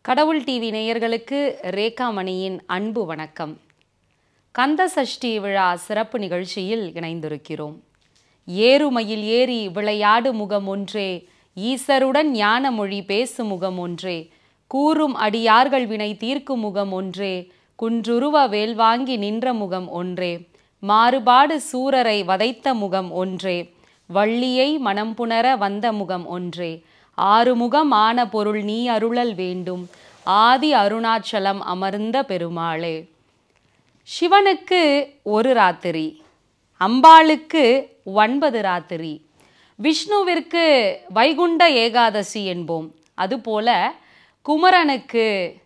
கடவுள் டிவி நேயர்களுக்கு ரேகா மணியின் அன்பு வணக்கம் கந்த சஷ்டி விழா சிறப்பு நிகழ்ச்சியில் இணைந்திருக்கிறோம் ஏறுமையில் ஏறி விளையாடு முகம் ஒன்றே ஈசருடன் ஞான மொழி பேசு முகம் ஒன்றே கூறும் அடியார்கள் வினை தீர்க்கும் முகம் ஒன்றே குன்றுருவ வேல் வாங்கி நின்ற முகம் ஒன்றே மாறுபாடு சூரரை வதைத்த முகம் ஒன்றே வள்ளியை மனம் புணர வந்த முகம் ஒன்றே ஆறுமுகம் ஆன பொருள் நீ அருளல் வேண்டும் ஆதி அருணாச்சலம் அமர்ந்த பெருமாளே சிவனுக்கு ஒரு ராத்திரி அம்பாளுக்கு ஒன்பது ராத்திரி விஷ்ணுவிற்கு வைகுண்ட ஏகாதசி என்போம் அதுபோல குமரனுக்கு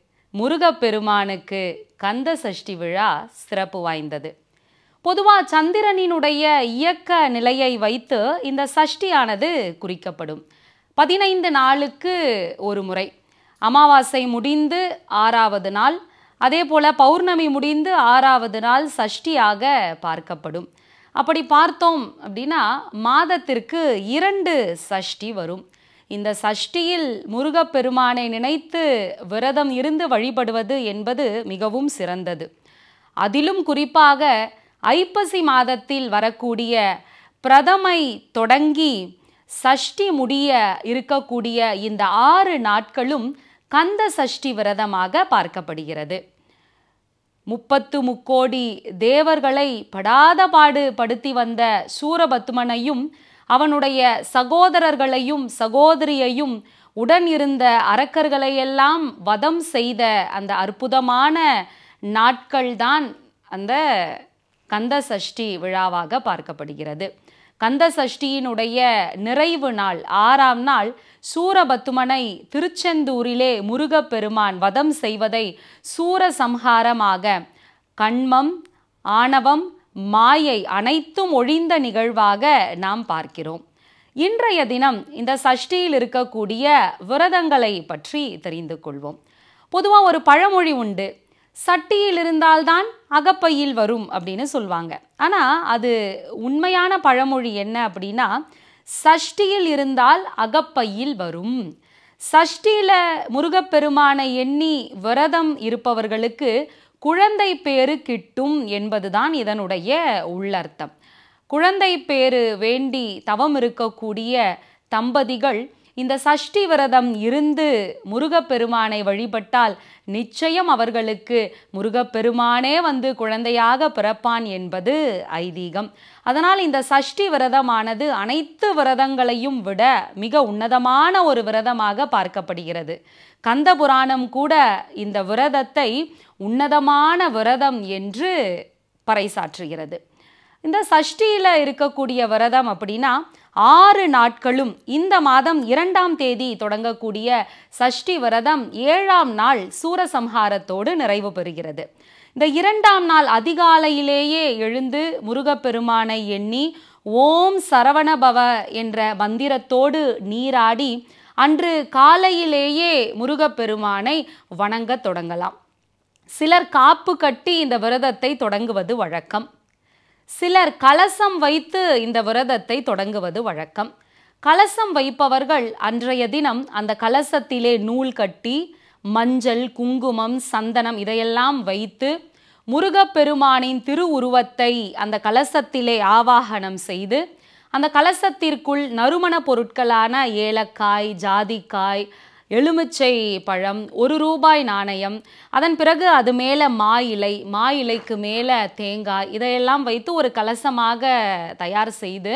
முருகப்பெருமானுக்கு கந்த சஷ்டி விழா சிறப்பு வாய்ந்தது பொதுவாக சந்திரனினுடைய இயக்க நிலையை வைத்து இந்த சஷ்டியானது குறிக்கப்படும் பதினைந்து நாளுக்கு ஒரு முறை அமாவாசை முடிந்து ஆறாவது நாள் அதே போல் பௌர்ணமி முடிந்து ஆறாவது நாள் சஷ்டியாக பார்க்கப்படும் அப்படி பார்த்தோம் அப்படின்னா மாதத்திற்கு இரண்டு சஷ்டி வரும் இந்த சஷ்டியில் முருகப்பெருமானை நினைத்து விரதம் இருந்து வழிபடுவது என்பது மிகவும் சிறந்தது அதிலும் குறிப்பாக ஐப்பசி மாதத்தில் வரக்கூடிய பிரதமை தொடங்கி சஷ்டி முடிய இருக்கக்கூடிய இந்த ஆறு நாட்களும் கந்த சஷ்டி விரதமாக பார்க்கப்படுகிறது முப்பத்து முக்கோடி தேவர்களை படாத பாடு படுத்தி வந்த சூரபத்மனையும் அவனுடைய சகோதரர்களையும் சகோதரியையும் உடன் இருந்த அரக்கர்களையெல்லாம் வதம் செய்த அந்த அற்புதமான நாட்கள்தான் அந்த கந்த சஷ்டி விழாவாக பார்க்கப்படுகிறது கந்த சஷ்டியினுடைய நிறைவு நாள் ஆறாம் நாள் சூரபத்துமனை திருச்செந்தூரிலே முருகப்பெருமான் வதம் செய்வதை சூரசம்ஹாரமாக கண்மம் ஆணவம் மாயை அனைத்தும் ஒழிந்த நிகழ்வாக நாம் பார்க்கிறோம் இன்றைய தினம் இந்த சஷ்டியில் இருக்கக்கூடிய விரதங்களை பற்றி தெரிந்து கொள்வோம் பொதுவாக ஒரு பழமொழி உண்டு சட்டியில் இருந்தால்தான் அகப்பையில் வரும் அப்படின்னு சொல்லுவாங்க ஆனால் அது உண்மையான பழமொழி என்ன அப்படின்னா சஷ்டியில் இருந்தால் அகப்பையில் வரும் சஷ்டியில் முருகப்பெருமானை எண்ணி விரதம் இருப்பவர்களுக்கு குழந்தை பேரு கிட்டும் என்பதுதான் இதனுடைய உள்ளர்த்தம் குழந்தை பேரு வேண்டி தவம் இருக்கக்கூடிய தம்பதிகள் இந்த சஷ்டி விரதம் இருந்து முருகப்பெருமானை வழிபட்டால் நிச்சயம் அவர்களுக்கு முருகப்பெருமானே வந்து குழந்தையாக பிறப்பான் என்பது ஐதீகம் அதனால் இந்த சஷ்டி விரதமானது அனைத்து விரதங்களையும் விட மிக உன்னதமான ஒரு விரதமாக பார்க்கப்படுகிறது கந்த புராணம் கூட இந்த விரதத்தை உன்னதமான விரதம் என்று பறைசாற்றுகிறது இந்த சஷ்டியில் இருக்கக்கூடிய விரதம் அப்படின்னா ஆறு நாட்களும் இந்த மாதம் இரண்டாம் தேதி தொடங்கக்கூடிய சஷ்டி விரதம் ஏழாம் நாள் சூரசம்ஹாரத்தோடு நிறைவு பெறுகிறது இந்த இரண்டாம் நாள் அதிகாலையிலேயே எழுந்து முருகப்பெருமானை எண்ணி ஓம் சரவணபவ என்ற மந்திரத்தோடு நீராடி அன்று காலையிலேயே முருகப்பெருமானை வணங்க தொடங்கலாம் சிலர் காப்பு கட்டி இந்த விரதத்தை தொடங்குவது வழக்கம் சிலர் கலசம் வைத்து இந்த விரதத்தை தொடங்குவது வழக்கம் கலசம் வைப்பவர்கள் அன்றைய தினம் அந்த கலசத்திலே நூல் கட்டி மஞ்சள் குங்குமம் சந்தனம் இதையெல்லாம் வைத்து முருகப்பெருமானின் திருவுருவத்தை அந்த கலசத்திலே ஆவாகனம் செய்து அந்த கலசத்திற்குள் நறுமண பொருட்களான ஏலக்காய் ஜாதிக்காய் எலுமிச்சை பழம் ஒரு ரூபாய் நாணயம் அதன் பிறகு அது மேலே மா இலை மா இலைக்கு மேலே தேங்காய் இதையெல்லாம் வைத்து ஒரு கலசமாக தயார் செய்து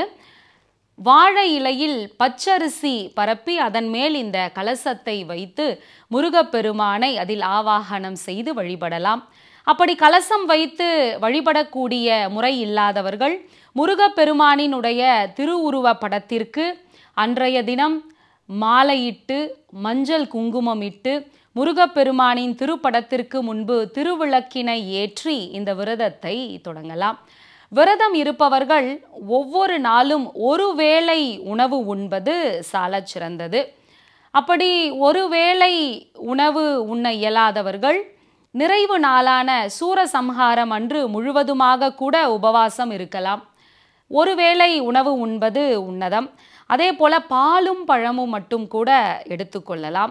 வாழை இலையில் பச்சரிசி பரப்பி அதன் மேல் இந்த கலசத்தை வைத்து முருகப்பெருமானை அதில் ஆவாகனம் செய்து வழிபடலாம் அப்படி கலசம் வைத்து வழிபடக்கூடிய முறை இல்லாதவர்கள் முருகப்பெருமானினுடைய திருவுருவ படத்திற்கு அன்றைய தினம் மாலையிட்டு மஞ்சள் குங்குமம் இட்டு முருகப்பெருமானின் திருப்படத்திற்கு முன்பு திருவிளக்கினை ஏற்றி இந்த விரதத்தை தொடங்கலாம் விரதம் இருப்பவர்கள் ஒவ்வொரு நாளும் ஒரு வேளை உணவு உண்பது சாலச் சிறந்தது அப்படி ஒரு வேளை உணவு உண்ண இயலாதவர்கள் நிறைவு நாளான சூரசம்ஹாரம் அன்று முழுவதுமாக கூட உபவாசம் இருக்கலாம் ஒருவேளை உணவு உண்பது உன்னதம் அதே போல பாலும் பழமும் மட்டும் கூட எடுத்துக்கொள்ளலாம்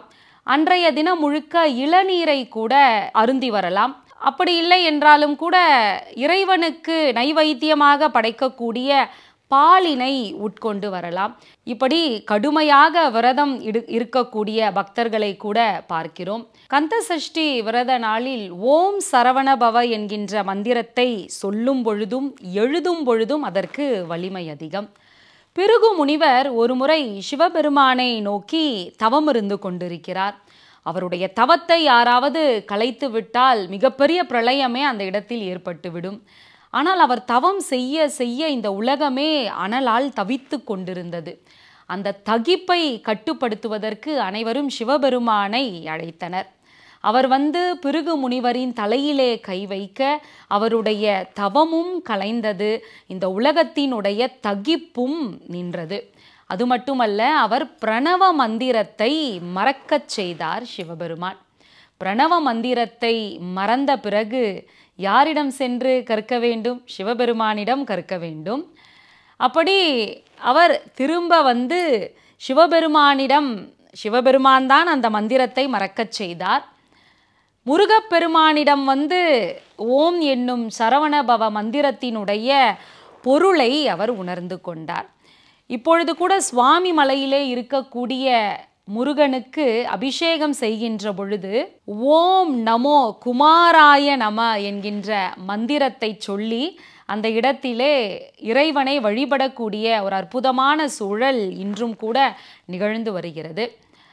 அன்றைய தினம் முழுக்க இளநீரை கூட அருந்தி வரலாம் அப்படி இல்லை என்றாலும் கூட இறைவனுக்கு நைவைத்தியமாக படைக்கக்கூடிய பாலினை உட்கொண்டு வரலாம் இப்படி கடுமையாக விரதம் இடு இருக்கக்கூடிய பக்தர்களை கூட பார்க்கிறோம் கந்த சஷ்டி விரத நாளில் ஓம் சரவணபவ என்கின்ற மந்திரத்தை சொல்லும் பொழுதும் எழுதும் பொழுதும் அதற்கு வலிமை அதிகம் பிருகு முனிவர் ஒருமுறை சிவபெருமானை நோக்கி தவம் இருந்து கொண்டிருக்கிறார் அவருடைய தவத்தை யாராவது கலைத்து விட்டால் மிகப்பெரிய பிரளயமே அந்த இடத்தில் ஏற்பட்டுவிடும் ஆனால் அவர் தவம் செய்ய செய்ய இந்த உலகமே அனலால் தவித்து கொண்டிருந்தது அந்த தகிப்பை கட்டுப்படுத்துவதற்கு அனைவரும் சிவபெருமானை அழைத்தனர் அவர் வந்து பிருகு முனிவரின் தலையிலே கை வைக்க அவருடைய தவமும் கலைந்தது இந்த உலகத்தினுடைய தகிப்பும் நின்றது அது மட்டுமல்ல அவர் பிரணவ மந்திரத்தை மறக்கச் செய்தார் சிவபெருமான் பிரணவ மந்திரத்தை மறந்த பிறகு யாரிடம் சென்று கற்க வேண்டும் சிவபெருமானிடம் கற்க வேண்டும் அப்படி அவர் திரும்ப வந்து சிவபெருமானிடம் சிவபெருமான் தான் அந்த மந்திரத்தை மறக்கச் செய்தார் முருகப்பெருமானிடம் வந்து ஓம் என்னும் சரவணபவ மந்திரத்தினுடைய பொருளை அவர் உணர்ந்து கொண்டார் இப்பொழுது கூட சுவாமி மலையிலே இருக்கக்கூடிய முருகனுக்கு அபிஷேகம் செய்கின்ற பொழுது ஓம் நமோ குமாராய நம என்கின்ற மந்திரத்தை சொல்லி அந்த இடத்திலே இறைவனை வழிபடக்கூடிய ஒரு அற்புதமான சூழல் இன்றும் கூட நிகழ்ந்து வருகிறது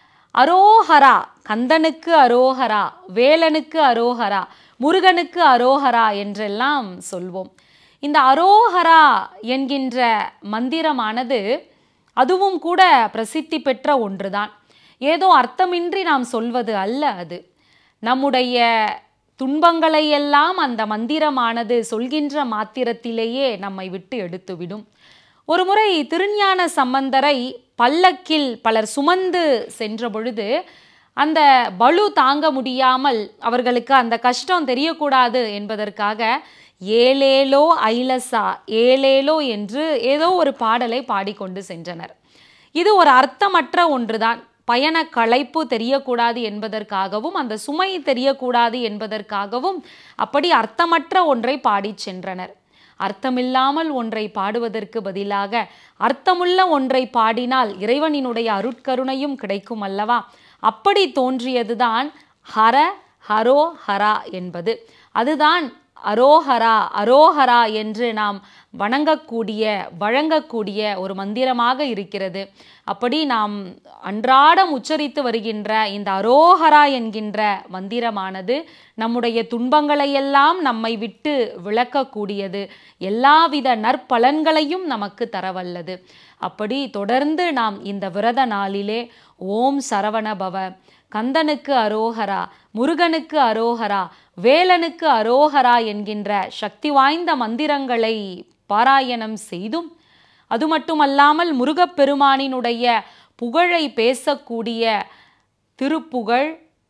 அரோஹரா கந்தனுக்கு அரோஹரா வேலனுக்கு அரோஹரா முருகனுக்கு அரோஹரா என்றெல்லாம் சொல்வோம் இந்த அரோஹரா என்கின்ற மந்திரமானது அதுவும் கூட பிரசித்தி பெற்ற ஒன்றுதான் ஏதோ அர்த்தமின்றி நாம் சொல்வது அல்ல அது நம்முடைய துன்பங்களையெல்லாம் அந்த மந்திரமானது சொல்கின்ற மாத்திரத்திலேயே நம்மை விட்டு எடுத்துவிடும் ஒரு முறை திருஞான சம்பந்தரை பல்லக்கில் பலர் சுமந்து சென்ற பொழுது அந்த பலு தாங்க முடியாமல் அவர்களுக்கு அந்த கஷ்டம் தெரியக்கூடாது என்பதற்காக ஏலேலோ ஐலசா ஏலேலோ என்று ஏதோ ஒரு பாடலை பாடிக்கொண்டு சென்றனர் இது ஒரு அர்த்தமற்ற ஒன்றுதான் பயண களைப்பு தெரியக்கூடாது என்பதற்காகவும் அந்த சுமை தெரியக்கூடாது என்பதற்காகவும் அப்படி அர்த்தமற்ற ஒன்றை பாடிச் சென்றனர் அர்த்தமில்லாமல் ஒன்றை பாடுவதற்கு பதிலாக அர்த்தமுள்ள ஒன்றை பாடினால் இறைவனினுடைய அருட்கருணையும் கிடைக்கும் அல்லவா அப்படி தோன்றியதுதான் ஹர ஹரோ ஹரா என்பது அதுதான் அரோஹரா அரோஹரா என்று நாம் வணங்கக்கூடிய வழங்கக்கூடிய ஒரு மந்திரமாக இருக்கிறது அப்படி நாம் அன்றாடம் உச்சரித்து வருகின்ற இந்த அரோஹரா என்கின்ற மந்திரமானது நம்முடைய துன்பங்களையெல்லாம் நம்மை விட்டு விளக்கக்கூடியது எல்லாவித நற்பலன்களையும் நமக்கு தரவல்லது அப்படி தொடர்ந்து நாம் இந்த விரத நாளிலே ஓம் சரவணபவ கந்தனுக்கு அரோஹரா முருகனுக்கு அரோஹரா வேலனுக்கு அரோஹரா என்கின்ற சக்தி வாய்ந்த மந்திரங்களை பாராயணம் செய்தும் அது மட்டுமல்லாமல் முருகப்பெருமானினுடைய புகழை பேசக்கூடிய திருப்புகழ்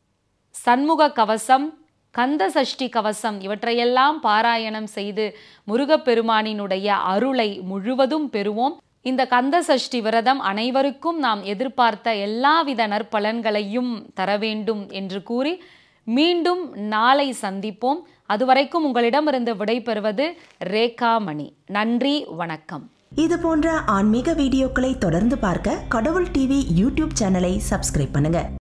சண்முக கவசம் கந்த சஷ்டி கவசம் இவற்றையெல்லாம் பாராயணம் செய்து முருகப்பெருமானினுடைய அருளை முழுவதும் பெறுவோம் இந்த கந்த சஷ்டி விரதம் அனைவருக்கும் நாம் எதிர்பார்த்த எல்லாவித நற்பலன்களையும் தர வேண்டும் என்று கூறி மீண்டும் நாளை சந்திப்போம் அதுவரைக்கும் உங்களிடமிருந்து விடைபெறுவது ரேகா மணி நன்றி வணக்கம் இது போன்ற ஆன்மீக வீடியோக்களை தொடர்ந்து பார்க்க கடவுள் டிவி யூடியூப் சேனலை சப்ஸ்கிரைப் பண்ணுங்க